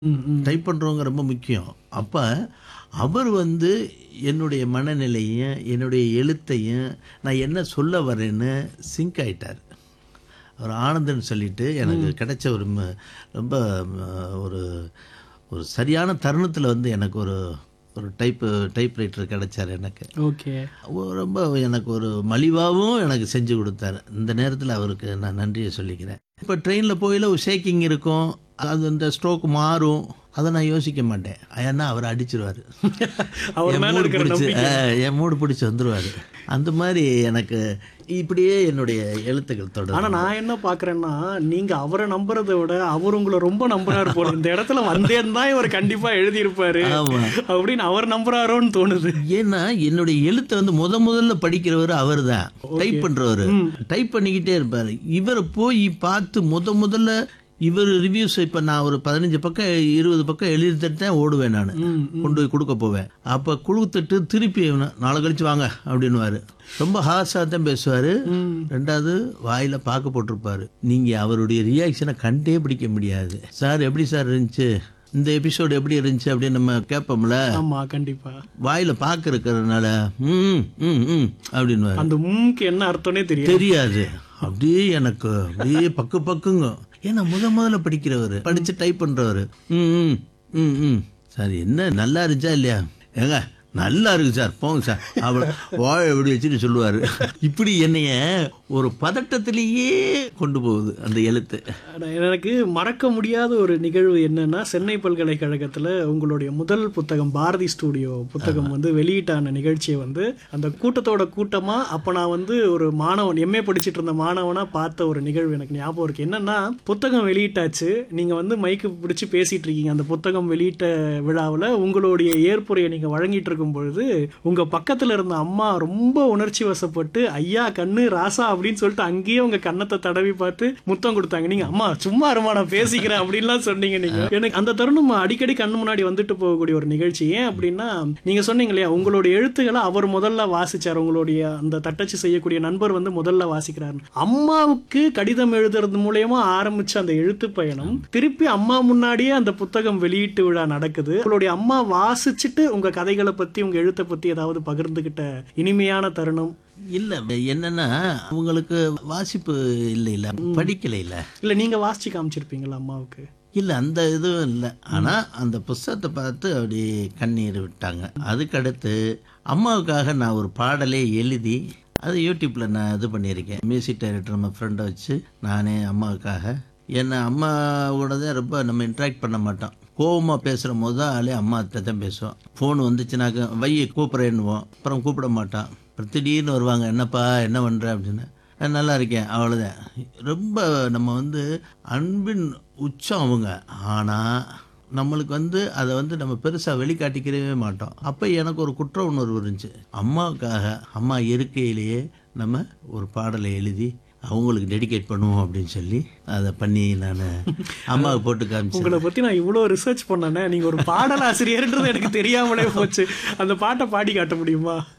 ம், ம். டைப் பண்ணுறவங்க ரொம்ப முக்கியம் அப்போ அவர் வந்து என்னுடைய மனநிலையும் என்னுடைய எழுத்தையும் நான் என்ன சொல்ல வரேன்னு சிங்க் ஆயிட்டார் அவர் ஆனந்தன் சொல்லிட்டு எனக்கு கிடைச்ச ஒரு ம- ரொம்ப ம, ஒரு ஒரு சரியான தருணத்தில் வந்து எனக்கு ஒரு ஒரு டைப்பு டைப் ரைட்டர் கிடைச்சார் எனக்கு ஓகே அவ ரொம்ப எனக்கு ஒரு மலிவாகவும் எனக்கு செஞ்சு கொடுத்தாரு இந்த நேரத்தில் அவருக்கு நான் நன்றியை சொல்லிக்கிறேன் இப்போ ட்ரெயினில் போயில ஒரு ஷேக்கிங் இருக்கும் அது இந்த ஸ்ட்ரோக் மாறும் அதை நான் யோசிக்க மாட்டேன் ஏன்னா அவர் அடிச்சிருவார் அவர் என் மேல மூடு இருக்கிற பிடிச்சி நம்பிக்கை. என் மூடு பிடிச்சி வந்துருவார் அந்த மாதிரி எனக்கு இப்படியே என்னுடைய எழுத்துக்கள் ஆனா தொடரும் நான் என்ன பாக்குறேன்னா நீங்க அவரை நம்புறதை விட அவர் உங்களை ரொம்ப நம்புறாரு போல இந்த இடத்துல வந்தேன் தான் இவர் கண்டிப்பா எழுதியிருப்பாரு ஆமா அப்படின்னு அவர் நம்புறாரோன்னு தோணுது ஏன்னா என்னுடைய எழுத்தை வந்து முத முதல்ல படிக்கிறவர் அவர் தான் டைப் பண்றவர் டைப் பண்ணிக்கிட்டே இருப்பார் இவரை போய் பார்த்து முத முதல்ல இவர் ரிவ்யூஸ் இப்போ நான் ஒரு பதினஞ்சு பக்கம் இருபது பக்கம் எழுதிட்டு தான் ஓடுவேன் நான் கொண்டு போய் கொடுக்க போவேன் அப்போ கொடுத்துட்டு திருப்பி இவனை, நாளை கழிச்சு வாங்க அப்படின்னுவாரு ரொம்ப ஹார்ஸாக தான் பேசுவார் ரெண்டாவது வாயில் பார்க்க போட்டிருப்பாரு நீங்கள் அவருடைய ரியாக்ஷனை கண்டே பிடிக்க முடியாது சார் எப்படி சார் இருந்துச்சு இந்த எபிசோடு எப்படி இருந்துச்சு அப்படின்னு நம்ம கேட்போம்ல ஆமா கண்டிப்பா வாயில பாக்கு இருக்கிறதுனால ம் ம் ம் அப்படின்னு அந்த மும்க்கு என்ன அர்த்தம்னே தெரியும் தெரியாது அப்படியே எனக்கு அப்படியே பக்கு பக்குங்க ஏன்னா முத முதல்ல படிக்கிறவர் படிச்சு டைப் பண்றவர் ம் ம் ம் ம் சார் என்ன நல்லா இருந்துச்சா இல்லையா ஏங்க நல்லா இருக்கு சார் போங்க சார் அவளை வாழை எப்படி வச்சுட்டு சொல்லுவார் இப்படி என்னைய ஒரு பதட்டத்திலேயே கொண்டு போகுது அந்த எழுத்து ஆனா, எனக்கு மறக்க முடியாத ஒரு நிகழ்வு என்னன்னா சென்னை பல்கலைக்கழகத்துல உங்களுடைய முதல் புத்தகம் பாரதி ஸ்டூடியோ புத்தகம் வந்து வெளியிட்டான நிகழ்ச்சியை வந்து அந்த கூட்டத்தோட கூட்டமா அப்ப நான் வந்து ஒரு மாணவன் எம்ஏ படிச்சிட்டு இருந்த மாணவனா பார்த்த ஒரு நிகழ்வு எனக்கு ஞாபகம் இருக்கு என்னன்னா புத்தகம் வெளியிட்டாச்சு நீங்க வந்து மைக்கு பிடிச்சு பேசிட்டு இருக்கீங்க அந்த புத்தகம் வெளியிட்ட விழாவில் உங்களுடைய ஏற்புரையை நீங்க வழங்கிட்டு இருக்கும் பொழுது உங்க பக்கத்துல இருந்த அம்மா ரொம்ப உணர்ச்சி வசப்பட்டு ஐயா கண்ணு ராசா அப்படின்னு சொல்லிட்டு அங்கேயே உங்க கன்னத்தை தடவி பார்த்து முத்தம் கொடுத்தாங்க நீங்க அம்மா சும்மா இருமா நான் பேசிக்கிறேன் அப்படின்லாம் சொன்னீங்க நீங்க எனக்கு அந்த தருணம் அடிக்கடி கண்ணு முன்னாடி வந்துட்டு போகக்கூடிய ஒரு நிகழ்ச்சி ஏன் அப்படின்னா நீங்க சொன்னீங்க இல்லையா உங்களுடைய எழுத்துக்களை அவர் முதல்ல வாசிச்சார் உங்களுடைய அந்த தட்டச்சு செய்யக்கூடிய நண்பர் வந்து முதல்ல வாசிக்கிறார் அம்மாவுக்கு கடிதம் எழுதுறது மூலயமா ஆரம்பிச்ச அந்த எழுத்து பயணம் திருப்பி அம்மா முன்னாடியே அந்த புத்தகம் வெளியீட்டு விழா நடக்குது உங்களுடைய அம்மா வாசிச்சுட்டு உங்க கதைகளை பத்தி உங்க எழுத்தை பத்தி ஏதாவது பகிர்ந்துகிட்ட இனிமையான தருணம் இல்ல என்னன்னா அவங்களுக்கு வாசிப்பு இல்லை இல்ல படிக்கல இல்ல இல்ல நீங்க வாசிச்சு காமிச்சிருப்பீங்களா அம்மாவுக்கு இல்லை அந்த இதுவும் இல்லை ஆனால் அந்த புஸ்தகத்தை பார்த்து அப்படி கண்ணீர் விட்டாங்க அதுக்கடுத்து அம்மாவுக்காக நான் ஒரு பாடலே எழுதி அது யூடியூப்பில் நான் இது பண்ணியிருக்கேன் மியூசிக் டைரக்டர் நம்ம ஃப்ரெண்டை வச்சு நானே அம்மாவுக்காக ஏன்னா அம்மாவோட தான் ரொம்ப நம்ம இன்ட்ராக்ட் பண்ண மாட்டோம் கோவமாக பேசுகிற போது தான் ஆளே அம்மா அத்தை தான் பேசுவோம் ஃபோன் வந்துச்சுனாக்க வையை கூப்பிட்றேன்னுவோம் அப்புறம் கூப்பிட மாட்டான் அப்புறம் திடீர்னு வருவாங்க என்னப்பா என்ன பண்ணுற அப்படின்னு நான் நல்லா இருக்கேன் அவ்வளோதான் ரொம்ப நம்ம வந்து அன்பின் உச்சம் அவங்க ஆனால் நம்மளுக்கு வந்து அதை வந்து நம்ம பெருசாக வெளிக்காட்டிக்கிறவே மாட்டோம் அப்போ எனக்கு ஒரு குற்ற உணர்வு இருந்துச்சு அம்மாவுக்காக அம்மா இருக்கையிலேயே நம்ம ஒரு பாடலை எழுதி அவங்களுக்கு டெடிகேட் பண்ணுவோம் அப்படின்னு சொல்லி அதை பண்ணி நான் அம்மாவுக்கு போட்டு காமிச்சேன் உங்களை பத்தி நான் இவ்வளவு ரிசர்ச் பண்ணேனே நீங்க ஒரு பாடல் ஆசிரியர்ன்றது எனக்கு தெரியாமலே போச்சு அந்த பாட்டை பாடி காட்ட முடியுமா